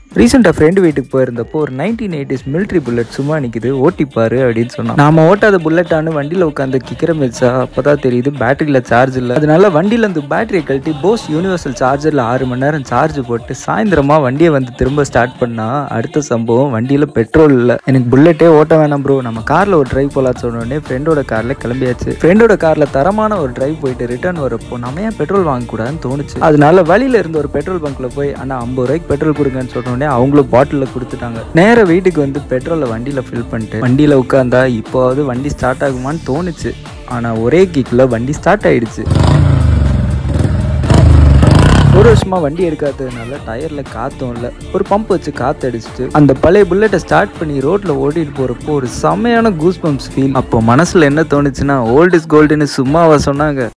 ரீசெண்டாக ஃப்ரெண்டு வீட்டுக்கு போயிருந்தப்போ ஒரு நைன்டீன் எயிட்டிஸ் மிலிட்ரி புல்லட் சும்மா நிற்குது ஓட்டிப்பாரு அப்படின்னு சொன்னான் நாம ஓட்டாத புல்லட்டானு வண்டியில் உட்காந்து கிக்கிற மிச்சா அப்பதான் தெரியுது பேட்டரியில் சார்ஜ் இல்லை அதனால வண்டியில இருந்து பேட்டரியை கழட்டி போஸ் யூனிவர்சல் சார்ஜரில் ஆறு மணி நேரம் சார்ஜ் போட்டு சாயந்தரமா வண்டியை வந்து திரும்ப ஸ்டார்ட் பண்ணா அடுத்த சம்பவம் வண்டியில் பெட்ரோல் இல்லை எனக்கு புல்லட்டே ஓட்ட வேணாம் ப்ரோ நம்ம காரில் ஒரு டிரைவ் போகலான்னு சொன்ன உடனே ஃப்ரெண்டோட காரில் கிளம்பியாச்சு ஃப்ரெண்டோட காரில் தரமான ஒரு டிரைவ் போயிட்டு ரிட்டர்ன் வரப்போ நம்ம ஏன் பெட்ரோல் வாங்கக்கூடாதுன்னு தோணுச்சு அதனால வழியில இருந்த ஒரு பெட்ரோல் பங்க்ல போய் அண்ணா ஐம்பது ரூபாய்க்கு பெட்ரோல் கொடுங்கன்னு சொன்ன உடனே அவங்களும் பாட்டிலில் கொடுத்துட்டாங்க நேரா வீட்டுக்கு வந்து பெட்ரோலை வண்டியில் ஃபில் பண்ணிட்டு வண்டியில் உட்காந்தா இப்போவாவது வண்டி ஸ்டார்ட் ஆகுமான்னு தோணுச்சு ஆனால் ஒரே கிக்கில் வண்டி ஸ்டார்ட் ஆயிடுச்சு ஒரு வருஷமா வண்டி எடுக்காததுனால டயர்ல காத்தும் இல்லை ஒரு பம்ப் வச்சு காத்து அடிச்சுட்டு அந்த பழைய புல்லட்டை ஸ்டார்ட் பண்ணி ரோட்ல ஓட்டிட்டு போறப்போ ஒரு செம்மையான கூஸ் பம்ப்ஸ் ஃபீல் அப்போ மனசுல என்ன தோணுச்சுன்னா ஓல்ட் இஸ் கோல்டுன்னு சும்மாவா சொன்னாங்க